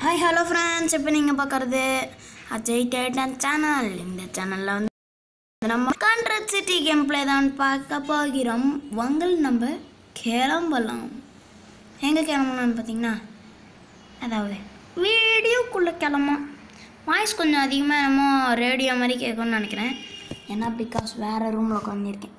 Hi hello friends இப்போ நீங்கள் பார்க்குறது அஜய் டேட்டன் சேனல் இந்த சேனலில் வந்து நம்ம கான்ட்ரட் சிட்டி கேம் பிளே தான் பார்க்க போகிறோம் வங்கள் நம்ம கிளம்பலாம் எங்கே கிளம்பலாம்னு பார்த்தீங்கன்னா அதாவது வீடியோக்குள்ளே கிளம்பும் வாய்ஸ் கொஞ்சம் அதிகமாக என்னமோ ரேடியோ மாதிரி கேட்கும்னு நினைக்கிறேன் ஏன்னா பிகாஸ் வேறு ரூமில் உட்காந்துருக்கேன்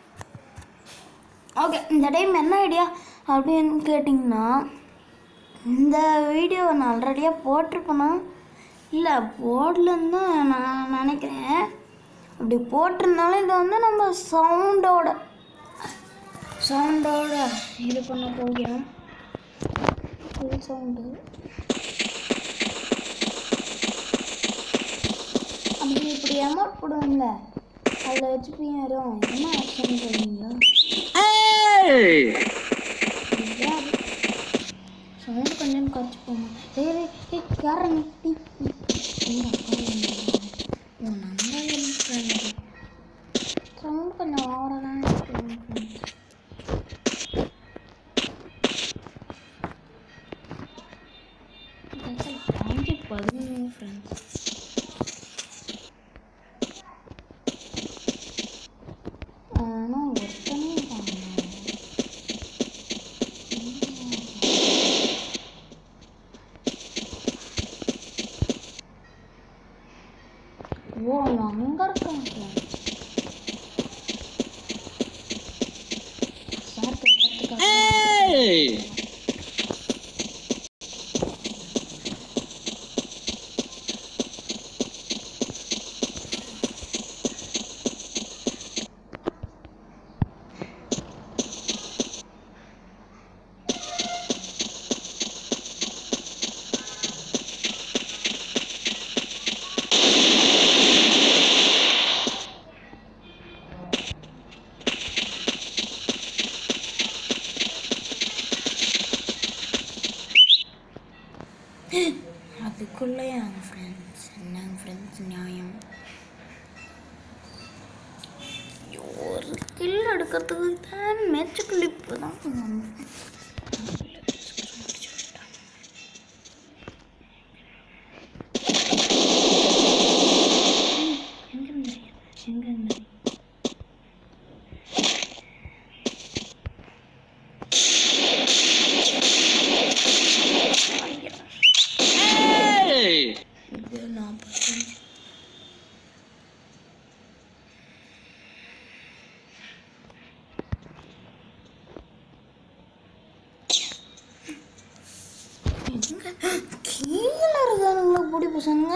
ஓகே இந்த டைம் என்ன ஐடியா அப்படின்னு கேட்டிங்கன்னா இந்த வீடியோவை நான் ஆல்ரெடியாக போட்டிருப்பேனா இல்லை போடலன்னு தான் நான் நினைக்கிறேன் அப்படி போட்டிருந்தாலும் இதை வந்து நம்ம சவுண்டோட சவுண்டோட இது பண்ண போகிறோம் ஃபுல் சவுண்டு அப்படி இப்படி அமௌண்ட் போடுவாங்க அதில் வச்சு போயிடும் என்ன ஆப்ஷன் சொல்லுவீங்களா சவுண்ட் கொஞ்சம் குறைச்சி போங்க ஏய் ஏய், ஏய் யாரா நீ நீ நீ எங்க அப்பா உன் நம்பர் சவுண்ட் கொஞ்சம் ஓவராக தான் இருக்கு அஞ்சு பதிமூணு ஃப்ரெண்ட்ஸ் ஆனால் ஒருத்தனே காணோம். ஓ அவன் அங்கே இருக்கான் சார் கேட்கறதுக்காக அதுக்குள்ளே என் ஃப்ரெண்ட்ஸ் என்னங்க ஃப்ரெண்ட்ஸ் நியாயம் ஐயோ, ஒரு கில் எடுக்கிறதுக்கு தான் மேட்ச் கிளிப்பு தான் எங்க இருந்து எங்க இருந்து இது நாற்பத்தஞ்சு எங்க கீழே இருக்கானுங்களா பொடி பசங்க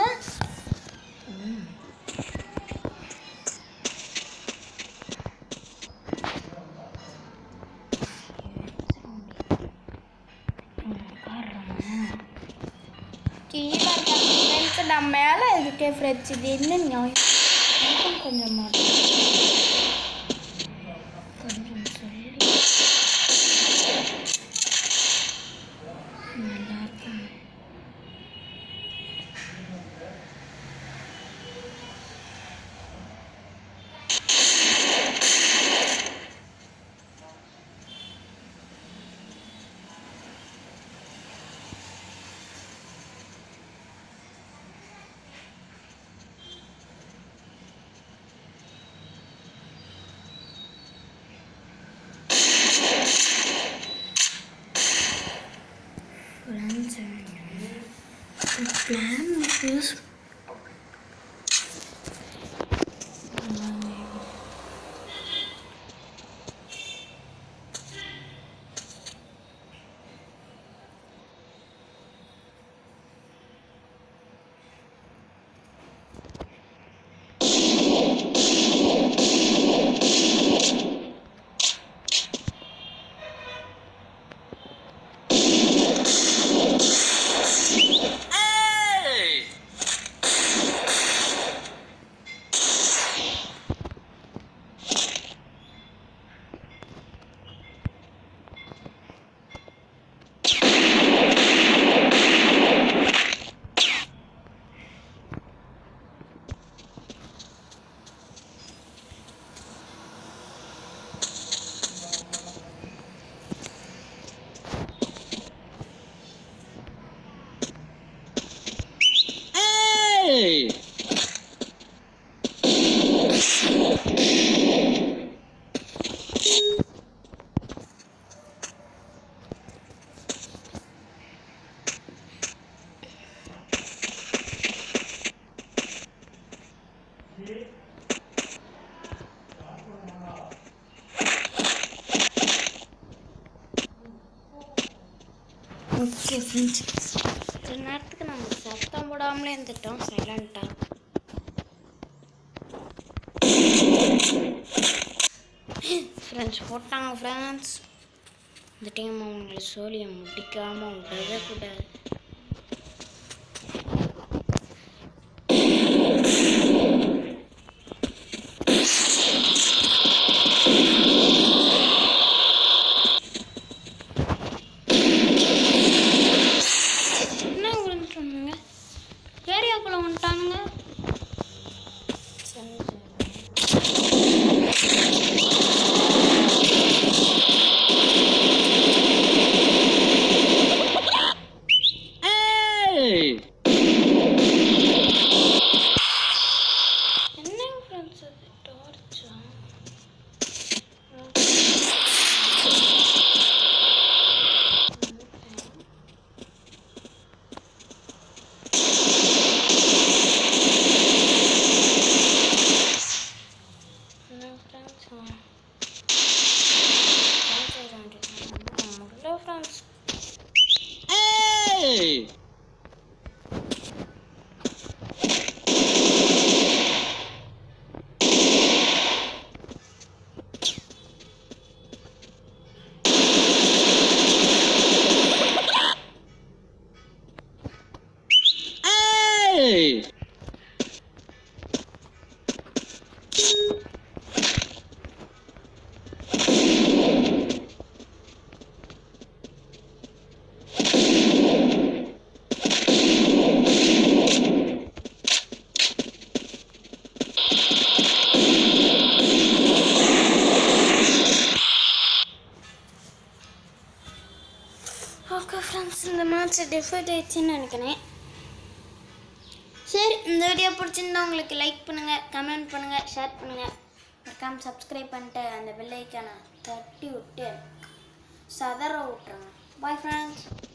கீழே இருக்க ஃப்ரெண்ட்ஸ் நான் மேலே இருக்கே ஃப்ரெண்ட்ஸ் இது என்ன நியாயம் எனக்கும் கொஞ்சம் மாட்டேன் கொஞ்சம் சொல்லி நல்லா இருக்கும் Friends, the plan is Hey! Okay friends கொஞ்ச நேரத்துக்கு நம்ம சத்தம் போடாமலே இருந்துட்டோம் சைலண்ட்டாக ஃப்ரெண்ட்ஸ் போட்டாங்க ஃப்ரெண்ட்ஸ் இந்த டைம் அவங்களை சோழியை முடிக்காமல் விடவே கூடாது என்ன விழுந்துட்டானுங்க ஏரியாக்குள்ள வந்துட்டானுங்க சரி சரி Hey! என்னங்க ஃப்ரெண்ட்ஸ் அது டார்ச்சா friends Hey! Hey! Okay friends இந்த மேட்ச் டிஃபைட் ஆயிடுச்சுன்னு நினைக்கிறேன் சரி இந்த வீடியோ பிடிச்சிருந்தா உங்களுக்கு லைக் பண்ணுங்கள் கமெண்ட் பண்ணுங்கள் ஷேர் பண்ணுங்கள் மறக்காம சப்ஸ்கிரைப் பண்ணிட்டு அந்த பெல் ஐக்கானை தட்டி விட்டு சதற விட்ருங்க பாய் ஃப்ரெண்ட்ஸ்